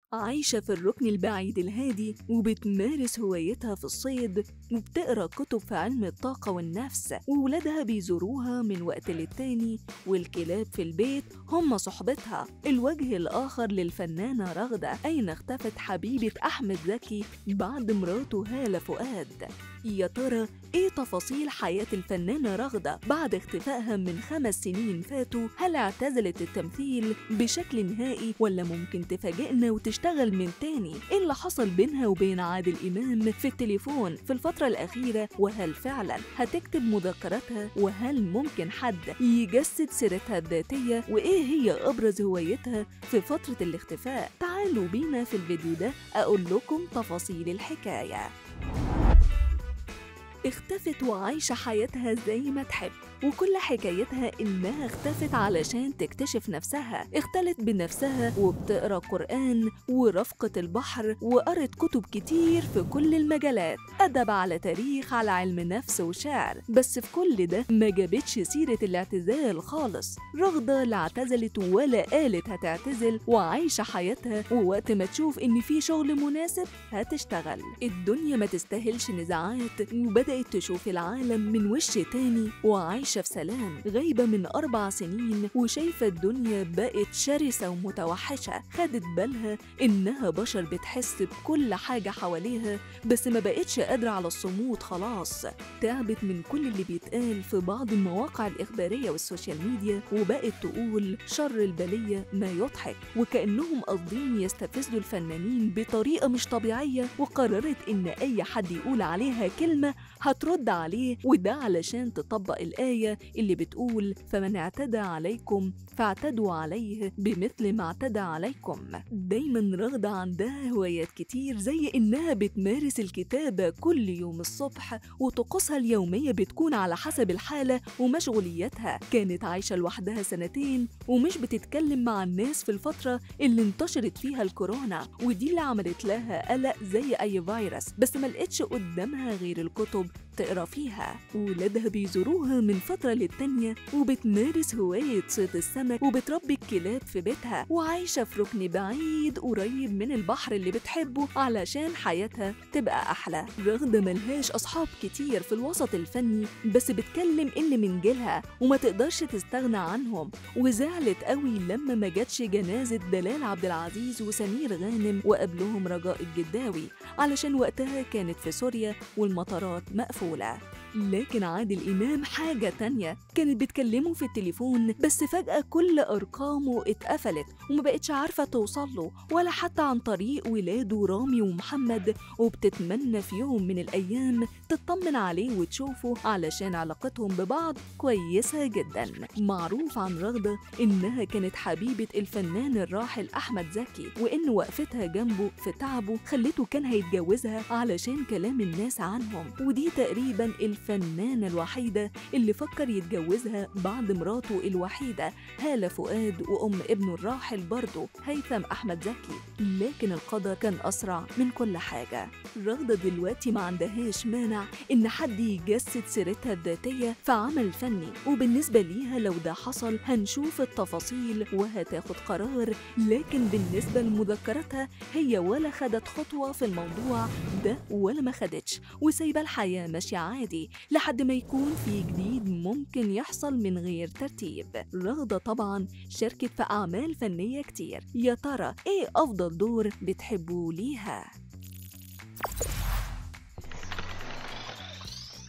عايشة في الركن البعيد الهادي وبتمارس هوايتها في الصيد وبتقرا كتب في علم الطاقة والنفس وولادها بيزوروها من وقت للتاني والكلاب في البيت هم صحبتها الوجه الآخر للفنانة رغدة أين اختفت حبيبة أحمد زكي بعد مراته هالة فؤاد يا ترى ايه تفاصيل حياة الفنانة رغدة بعد اختفائها من خمس سنين فاتوا هل اعتزلت التمثيل بشكل نهائي ولا ممكن تفاجئنا وتشتغل من تاني ايه اللي حصل بينها وبين عادل إمام في التليفون في الفترة الأخيرة وهل فعلا هتكتب مذكراتها وهل ممكن حد يجسد سيرتها الذاتية وايه هي أبرز هوايتها في فترة الاختفاء تعالوا بينا في الفيديو ده أقول لكم تفاصيل الحكاية اختفت وعايشة حياتها زي ما تحب وكل حكايتها إنها اختفت علشان تكتشف نفسها اختلت بنفسها وبتقرأ قرآن ورفقة البحر وقرت كتب كتير في كل المجالات أدب على تاريخ على علم نفس وشعر بس في كل ده ما جابتش سيرة الاعتزال خالص رغدة لا اعتزلت ولا قالت هتعتزل وعايشة حياتها ووقت ما تشوف إن في شغل مناسب هتشتغل الدنيا ما تستاهلش نزاعات وبدأت تشوف العالم من وش تاني وعايشة في سلام غايبة من أربع سنين وشايفة الدنيا بقت شرسة ومتوحشة خدت بالها إنها بشر بتحس بكل حاجة حواليها بس ما بقتش قادرة على الصمود خلاص تعبت من كل اللي بيتقال في بعض المواقع الإخبارية والسوشيال ميديا وبقت تقول شر البلية ما يضحك وكأنهم قاصدين يستفزوا الفنانين بطريقة مش طبيعية وقررت إن أي حد يقول عليها كلمة هترد عليه وده علشان تطبق الآية اللي بتقول فمن اعتدى عليكم فاعتدوا عليه بمثل ما اعتدى عليكم دايما رغدة عندها هوايات كتير زي إنها بتمارس الكتابة كل يوم الصبح وطقوسها اليومية بتكون على حسب الحالة ومشغولياتها كانت عايشة لوحدها سنتين ومش بتتكلم مع الناس في الفترة اللي انتشرت فيها الكورونا ودي اللي عملت لها قلق زي أي فيروس بس ما لقتش قدامها غير الكتب تقرا فيها ولادها بيزوروها من فترة للتانية وبتمارس هواية صيد السمك وبتربي الكلاب في بيتها وعايشة في ركن بعيد قريب من البحر اللي بتحبه علشان حياتها تبقى أحلى رغدة ملهاش أصحاب كتير في الوسط الفني بس بتكلم اللي من جيلها وما تقدرش تستغنى عنهم وزعلت قوي لما ما جاتش جنازة دلال عبد العزيز وسمير غانم وقبلهم رجاء الجداوي علشان وقتها كانت في سوريا والمطارات مقفولة لكن عادل إمام حاجة تانية كانت بتكلمه في التليفون بس فجأة كل أرقامه اتقفلت وما بقتش عارفة توصله ولا حتى عن طريق ولاده رامي ومحمد وبتتمنى في يوم من الأيام تطمن عليه وتشوفه علشان علاقتهم ببعض كويسة جدا معروف عن رغدة إنها كانت حبيبة الفنان الراحل أحمد زكي وإن وقفتها جنبه في تعبه خلته كان هيتجوزها علشان كلام الناس عنهم ودي تقريبا الفنانة الوحيدة اللي فكر يتجوزها بعد مراته الوحيدة هالة فؤاد وأم ابنه الراحل برضه هيثم أحمد زكي لكن القدر كان أسرع من كل حاجة رغدة دلوقتي ما عندهاش مانع إن حد يجسد سيرتها الذاتية في عمل فني وبالنسبة ليها لو ده حصل هنشوف التفاصيل وهتاخد قرار لكن بالنسبة لمذكراتها هي ولا خدت خطوة في الموضوع ده ولا ما خدتش وسايبة الحياة ماشية عادي لحد ما يكون في جديد ممكن يحصل من غير ترتيب رغدة طبعا شاركت في أعمال فنية كتير يا ترى إيه أفضل دور بتحبوا ليها؟